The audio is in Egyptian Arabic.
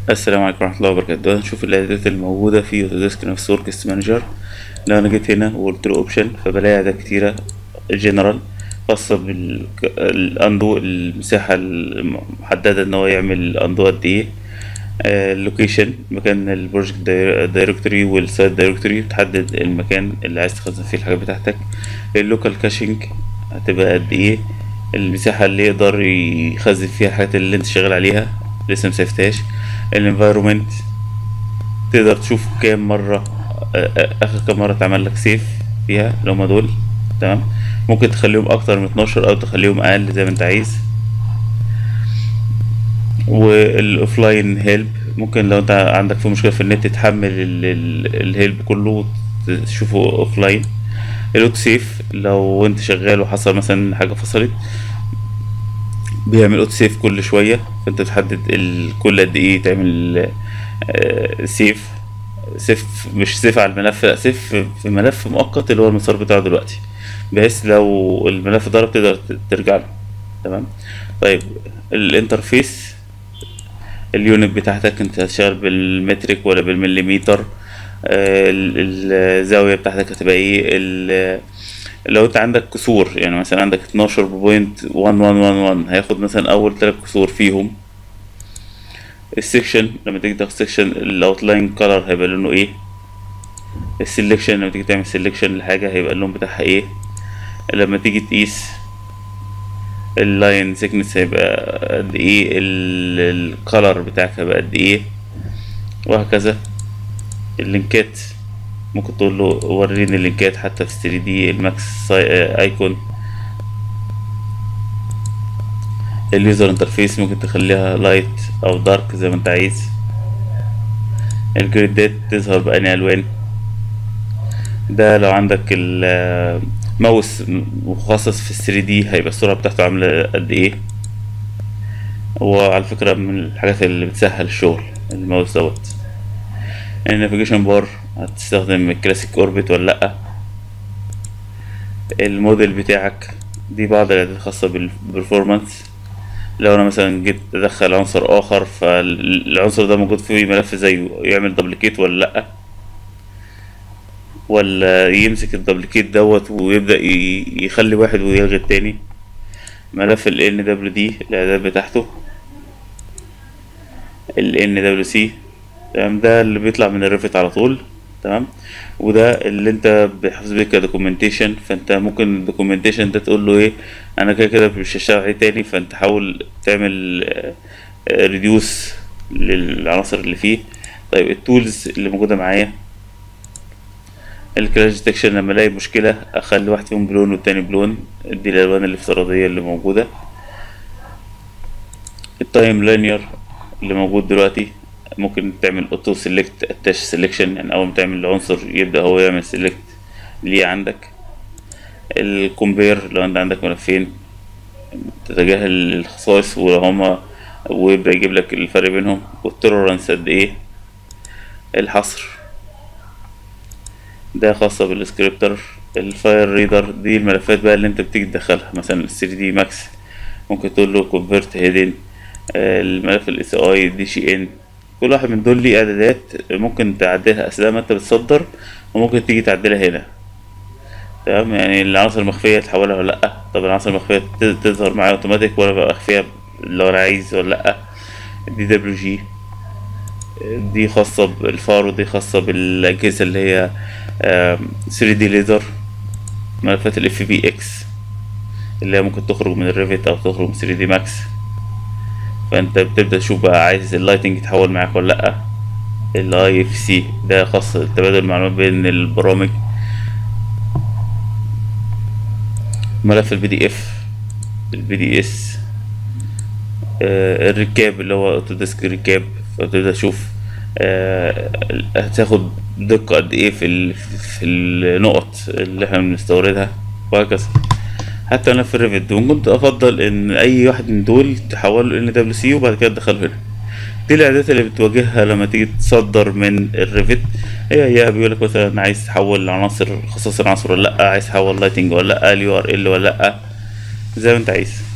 السلام عليكم ورحمة الله وبركاته دلوقتي هنشوف الإعدادات الموجودة في أوتوديسك نفس وركست مانجر لو أنا جيت هنا وقلت له أوبشن فبلاقي إعدادات كتيرة جنرال خاصة بالأندو المساحة المحددة إن هو يعمل أندو قد إيه اللوكيشن مكان البروجكت دايركتوري والسايت دايركتوري بتحدد المكان اللي عايز تخزن فيه الحاجات بتاعتك اللوكال كاشنج هتبقى قد ايه المساحة اللي يقدر يخزن فيها الحاجات اللي انت شغال عليها لسه مسيفتهاش الانفايرومنت تقدر تشوف كام مرة اخر كام مرة اتعمل لك سيف فيها اللي هما دول تمام ممكن تخليهم اكتر من 12 او تخليهم اقل زي ما انت عايز والاوفلاين هيلب ممكن لو انت عندك في مشكله في النت تحمل الهيلب كله تشوفه اوفلاين الاوتو سيف لو انت شغال وحصل مثلا حاجه فصلت بيعمل اوتو سيف كل شويه فانت تحدد كل قد ايه تعمل سيف سيف مش سيف على الملف لا سيف في ملف مؤقت اللي هو المسار بتاعه دلوقتي بحيث لو الملف ضرب تقدر ترجع له تمام طيب الانترفيس اليونت بتاعتك انت هتشتغل بالمترك ولا بالمليمتر الزاوية بتاعتك هتبقى ايه لو انت عندك كسور يعني مثلا عندك اتناشر بوينت وان وان وان وان هياخد مثلا اول تلات كسور فيهم السكشن لما تيجي تاخد سكشن الاوتلاين كولر هيبقى لونه ايه السلكشن لما تيجي تعمل سلكشن لحاجة هيبقى اللون بتاعها ايه لما تيجي تقيس اللاين سيكنس هيبقى قد ايه الكالر بتاعك هيبقى قد ايه وهكذا اللينكات ممكن تقول له وريني اللينكات حتى في 3 دي الماكس ايكون اليوزر انترفيس ممكن تخليها لايت او دارك زي ما انت عايز الجريدات تظهر بأني الوان ده لو عندك الماوس مخصص في 3 دي هيبقى السرعة بتاعته عاملة قد ايه وعلى فكرة من الحاجات اللي بتسهل الشغل الماوس دوت النافيجيشن بار هتستخدم الكلاسيك اوربت ولا لأ الموديل بتاعك دي بعض الاعدادات الخاصة بالبرفورمانس لو انا مثلا جيت ادخل عنصر اخر فالعنصر ده موجود فيه ملف زيه يعمل دبليكيت ولا لأ ولا يمسك الدبليكيت دوت ويبدأ يخلي واحد ويلغي التاني ملف ال NWD الاعداد بتاعته ال NWC تمام ده اللي بيطلع من الريفت على طول تمام وده اللي انت بتحفظ بيه كدوكيومنتيشن فانت ممكن الدوكيومنتيشن ده تقول له ايه انا كده كده مش هشتغل عليه تاني فانت حاول تعمل ريديوس للعناصر اللي فيه طيب التولز اللي موجوده معايا الكلاش ديتكشن لما الاقي مشكله اخلي واحد فيهم بلون والتاني بلون دي الالوان الافتراضيه اللي موجوده التايم لينير اللي موجود دلوقتي ممكن تعمل اوتو سيلكت اتاش سيلكشن يعني اول ما تعمل عنصر يبدا هو يعمل سيلكت ليه عندك الكومبير لو انت عندك ملفين تتجاهل الخصائص ولو هما ويبدا يجيب لك الفرق بينهم والتولرانس قد ايه الحصر ده خاصة بالسكريبتر الفايل ريدر دي الملفات بقى اللي انت بتيجي تدخلها مثلا 3 دي ماكس ممكن تقول له كونفرت هيدن الملف الاس اي دي شي ان كل واحد من دول ليه اعدادات ممكن تعدلها اثناء ما انت بتصدر وممكن تيجي تعدلها هنا تمام يعني العناصر المخفية تحولها ولا لأ طب العناصر المخفية تظهر معايا اوتوماتيك ولا بقى مخفية لو انا عايز ولا لأ دي دبليو جي دي خاصة بالفار ودي خاصة بالأجهزة اللي هي 3 دي ليزر ملفات ال اف بي اكس اللي هي ممكن تخرج من الريفت او تخرج من 3 دي ماكس فانت بتبدا تشوف بقى عايز اللايتنج يتحول معاك ولا لا الاي اف سي ده خاص تبادل المعلومات بين البرامج ملف البي دي اف البي دي اس الركاب اللي هو اوتوديسك ركاب فتبدا تشوف آه هتاخد دقة قد ايه في في النقط اللي احنا بنستوردها وهكذا حتى انا في الريفت كنت افضل ان اي واحد من دول تحوله ان دبليو سي وبعد كده تدخله هنا دي الاعدادات اللي بتواجهها لما تيجي تصدر من الريفت هي هي بيقولك مثلا عايز تحول عناصر خصائص العناصر ولا لا عايز تحول لايتنج ولا لا اليو ار ال ولا لا زي ما انت عايز